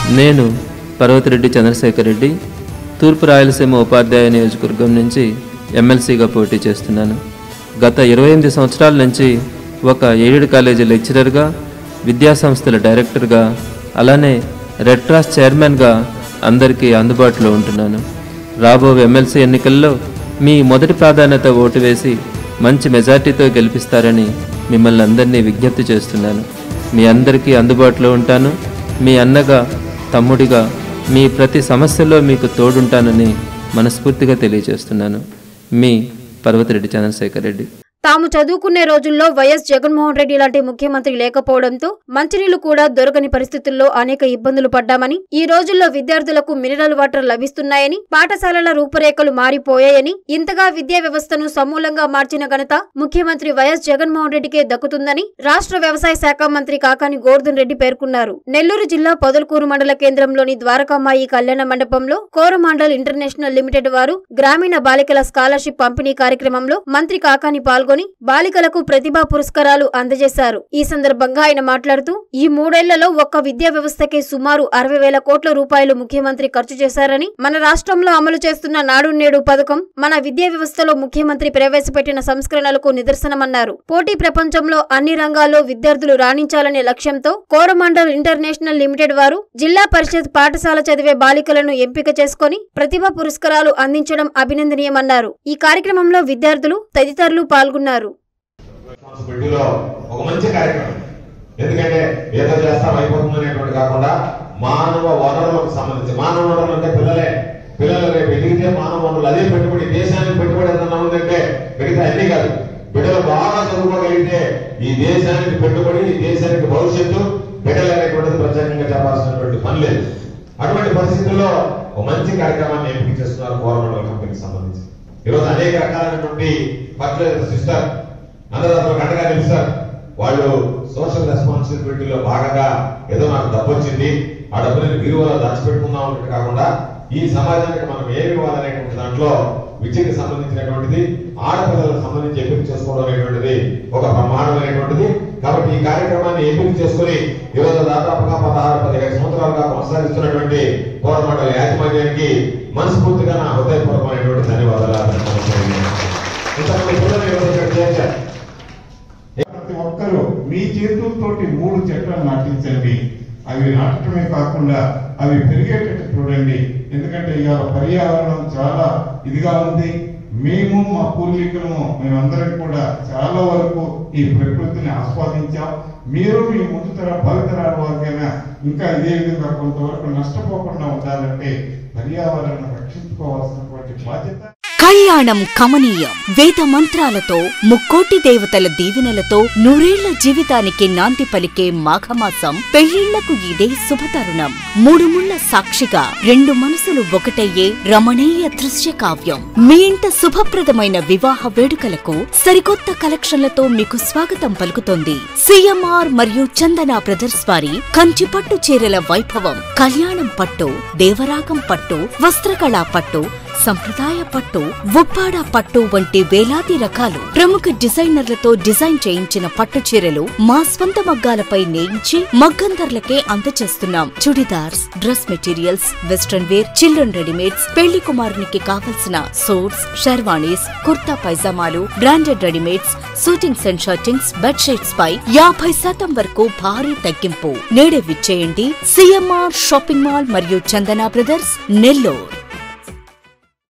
నేను పర్వతిరెడ్డి చంద్రశేఖర్ రెడ్డి తూర్పు రాయలసీమ ఉపాధ్యాయ నియోజకవర్గం నుంచి ఎమ్మెల్సీగా పోటీ చేస్తున్నాను గత ఇరవై ఎనిమిది సంవత్సరాల నుంచి ఒక ఎయిడెడ్ కాలేజీ లెక్చరర్గా విద్యాసంస్థల డైరెక్టర్గా అలానే రెడ్ క్రాస్ చైర్మన్గా అందరికీ అందుబాటులో ఉంటున్నాను రాబో ఎమ్మెల్సీ ఎన్నికల్లో మీ మొదటి ప్రాధాన్యత ఓటు వేసి మంచి మెజార్టీతో గెలిపిస్తారని మిమ్మల్ని అందరినీ విజ్ఞప్తి చేస్తున్నాను మీ అందరికీ అందుబాటులో ఉంటాను మీ అన్నగా తమ్ముడిగా మీ ప్రతి సమస్యలో మీకు తోడుంటానని మనస్ఫూర్తిగా తెలియజేస్తున్నాను మీ పర్వతిరెడ్డి చంద్రశేఖర్ రెడ్డి తాము చదువుకునే రోజుల్లో వైఎస్ జగన్మోహన్ రెడ్డి లాంటి ముఖ్యమంత్రి లేకపోవడంతో మంచినీళ్లు కూడా దొరకని పరిస్థితుల్లో అనేక ఇబ్బందులు పడ్డామని ఈ రోజుల్లో విద్యార్థులకు మినరల్ వాటర్ లభిస్తున్నాయని పాఠశాలల రూపురేఖలు మారిపోయాయని ఇంతగా విద్యా వ్యవస్థను సమూలంగా మార్చిన ఘనత ముఖ్యమంత్రి వైఎస్ జగన్మోహన్ రెడ్డికే దక్కుతుందని రాష్ట్ర వ్యవసాయ శాఖ మంత్రి కాకాని గోర్ధన్ రెడ్డి పేర్కొన్నారు నెల్లూరు జిల్లా పొదలకూరు మండల కేంద్రంలోని ద్వారకామాయి కళ్యాణ మండపంలో కోరమాండల్ ఇంటర్నేషనల్ లిమిటెడ్ వారు గ్రామీణ బాలికల స్కాలర్షిప్ పంపిణీ కార్యక్రమంలో మంత్రి కాకాని పాల్గొని బాలికలకు ప్రతిభా పురస్కారాలు అందజేశారు ఈ సందర్భంగా ఆయన మాట్లాడుతూ ఈ మూడేళ్లలో ఒక్క విద్యా వ్యవస్థకే సుమారు అరవై వేల కోట్ల రూపాయలు ముఖ్యమంత్రి ఖర్చు చేశారని మన రాష్ట్రంలో అమలు చేస్తున్న నాడు నేడు పథకం మన విద్యా వ్యవస్థలో ముఖ్యమంత్రి ప్రవేశపెట్టిన సంస్కరణలకు నిదర్శనమన్నారు పోటీ ప్రపంచంలో అన్ని రంగాల్లో విద్యార్థులు రాణించాలనే లక్ష్యంతో కోరమండల్ ఇంటర్నేషనల్ లిమిటెడ్ వారు జిల్లా పరిషత్ పాఠశాల చదివే బాలికలను ఎంపిక చేసుకొని ప్రతిభా పురస్కారాలు అందించడం అభినందనీయమన్నారు ఈ కార్యక్రమంలో విద్యార్థులు తదితరులు పాల్గొన్నారు రెస్పాన్సిబిలిటీలో ఒక మంచి కార్యక్రమం ఎందుకంటే ఏదో చేస్తాం అయిపోతుంది అనేటువంటి కాకుండా మానవ వనరులకు సంబంధించి మానవ వనరులు అంటే పిల్లలే పిల్లలు రేపు ఎదిగితే మానవ వనరులు అదే పెట్టుబడి దేశానికి పెట్టుబడి ఏదన్నా ఉందంటే మిగతా అన్ని కాదు బిడ్డలు బాగా చదువుకోగలిగితే ఈ దేశానికి పెట్టుబడి ఈ దేశానికి భవిష్యత్తు బిడ్డలు అనేటువంటిది ప్రత్యేకంగా చెప్పాల్సినటువంటి పని లేదు అటువంటి పరిస్థితుల్లో ఒక మంచి కార్యక్రమాన్ని ఎంపిక చేస్తున్నారు కోరమండల కంపెనీకి సంబంధించి ఈరోజు అనేక రకాలైనటువంటి ఫర్టిలైజర్స్ ఇస్తారు అన్నదాతలకు అండగా నిలుస్తారు వాళ్ళు సోషల్ రెస్పాన్సిబిలిటీలో భాగంగా ఏదో నాకు డబ్బు వచ్చింది ఆ డబ్బుని విలువలో దాచిపెట్టుకుందాం అన్నట్టు కాకుండా ఈ సమాజానికి మనం ఏమి ఇవ్వాలనేటువంటి దాంట్లో విద్యకి సంబంధించినటువంటిది ఆడపిల్లలకు సంబంధించి ఎంపిక చేసుకోవడం అనేటువంటిది ఒక ప్రమాణమైనటువంటిది కాబట్టి ఈ కార్యక్రమాన్ని ఎంపిక చేసుకుని ఈరోజు దాదాపుగా పదహారు పదిహేడు సంవత్సరాలుగా కొనసాగిస్తున్నటువంటి పోరాటం యాజమాన్యానికి మనస్ఫూర్తిగా నా హృదయపూర్వకమైనటువంటి ధన్యవాదాలు అర్పించుకుంటున్నాను. ఇంతమంది పిల్లలు ఈరోజు ఇక్కడ చేర్చారు ప్రతి ఒక్కరూ మీ చేతులతోటి మూడు చెట్లను నాటించండి అవి నాటడమే కాకుండా అవి పెరిగేటట్టు చూడండి ఎందుకంటే ఇవాళ పర్యావరణం చాలా ఇదిగా ఉంది మేము మా పూర్వీకులము మేమందరం కూడా చాలా వరకు ఈ ప్రకృతిని ఆస్వాదించాం మీరు మీ ముందు తర భవితరాల వారికైనా ఇంకా ఇదే విధంగా కొంతవరకు నష్టపోకుండా ఉండాలంటే పర్యావరణం రక్షించుకోవాల్సినటువంటి బాధ్యత కళ్యాణం కమనీయం వేద మంత్రాలతో ముక్కోటి దేవతల దీవెనలతో నూరేళ్ల జీవితానికి నాంది పలికే మాఘమాసం పెళ్లిళ్లకు ఇదే శుభతరుణం మూడు ముళ్ల సాక్షిగా రెండు మనసులు ఒకటయ్యే రమణీయ దృశ్య కావ్యం మీ ఇంట శుభప్రదమైన వివాహ వేడుకలకు సరికొత్త కలెక్షన్లతో మీకు స్వాగతం పలుకుతోంది సిఎంఆర్ మరియు చందన బ్రదర్స్ వారి కంచి పట్టు చీరల వైభవం కళ్యాణం పట్టు దేవరాగం పట్టు వస్త్రకళా పట్టు సంప్రదాయ పట్టు ఉప్పాడ పట్టు వంటి వేలాది రకాలు ప్రముఖ డిజైనర్లతో డిజైన్ చేయించిన పట్టు చీరలు మా స్వంత మగ్గాలపై నేయించి మగ్గం ధరలకే అందజేస్తున్నాం chudidars dress materials western wear children readymades పెళ్లి కుమారునికి కావలసిన సూట్స్ షెర్వాణీస్ కుర్తా పైజామాలు branded readymades suitings and shirtings bedsheets పై యాభై శాతం వరకు భారీ తగ్గింపు నేడే విచ్చేయండి సిఎంఆర్ షాపింగ్ మాల్ మరియు చందన బ్రదర్స్ నెల్లూరు